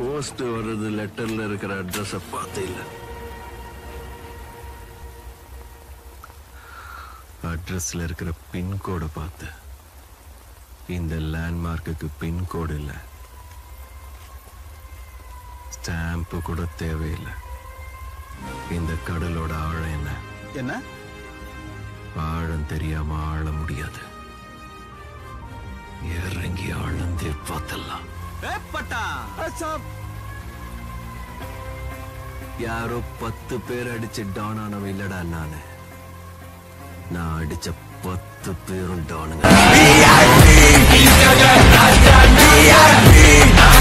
post வர்றது லெட்டர்ல இருக்கிற அட்ரஸ பார்த்து இல்ல அட்ரஸ்ல இருக்கிற பின்கோடை பார்த்து இந்த லேண்ட்மார்க்குக்கு பின்கோடு இல்ல ஸ்டாம்ப் கூட தேவையில்லை இந்த கடலோட ஆழம் என்ன என்ன ஆழம் தெரியாம ஆழ முடியாது இறங்கி ஆழந்தே பார்த்தலாம் பட்டா யாரோ பத்து பேர் அடிச்சு டான் ஆனவ இல்லடா நானு நான் அடிச்ச பத்து பேரும் டானுங்க